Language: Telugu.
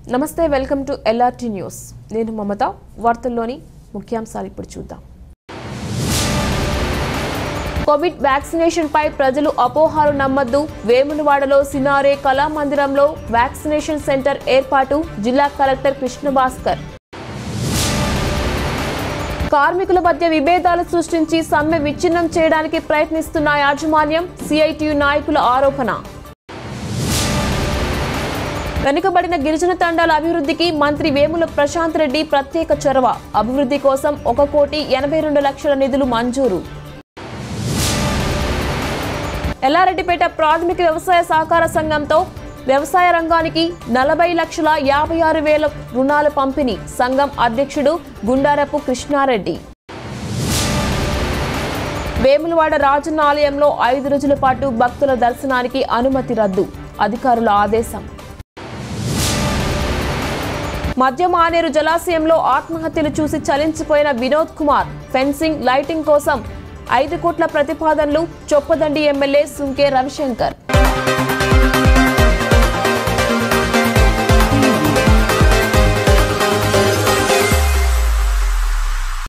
నమస్తే వెల్కమ్ టు ఎల్ఆర్టీ న్యూస్ నేను మమత వార్తల్లోని ముఖ్యాంశాలు ఇప్పుడు చూద్దాం కోవిడ్ వ్యాక్సినేషన్ పై ప్రజలు అపోహాలు నమ్మద్దు వేములవాడలో సినారే కళామందిరంలో వ్యాక్సినేషన్ సెంటర్ ఏర్పాటు జిల్లా కలెక్టర్ కృష్ణభాస్కర్ కార్మికుల మధ్య విభేదాలు సృష్టించి సమ్మె విచ్ఛిన్నం చేయడానికి ప్రయత్నిస్తున్న యాజమాన్యం సిఐటియు నాయకుల ఆరోపణ వెనుకబడిన గిరిజన తండాల అభివృద్ధికి మంత్రి వేముల ప్రశాంత్ రెడ్డి ప్రత్యేక చొరవ అభివృద్ధి కోసం ఒక కోటి ఎనభై రెండు లక్షల నిధులు మంజూరు ఎల్లారెడ్డిపేట ప్రాథమిక వ్యవసాయ సహకార సంఘంతో వ్యవసాయ రంగానికి నలభై లక్షల యాభై ఆరు వేల రుణాల పంపిణీ సంఘం అధ్యక్షుడు గుండారపు కృష్ణారెడ్డి వేములవాడ రాజన్న ఆలయంలో ఐదు రోజుల పాటు భక్తుల దర్శనానికి అనుమతి రద్దు అధికారుల ఆదేశం మధ్య మానేరు జలాశయంలో ఆత్మహత్యలు చూసి చలించిపోయిన వినోద్ కుమార్ ఫెన్సింగ్ లైటింగ్ కోసం ఐదు కోట్ల ప్రతిపాదనలు చొప్పదండి ఎమ్మెల్యే సుంకే రవిశంకర్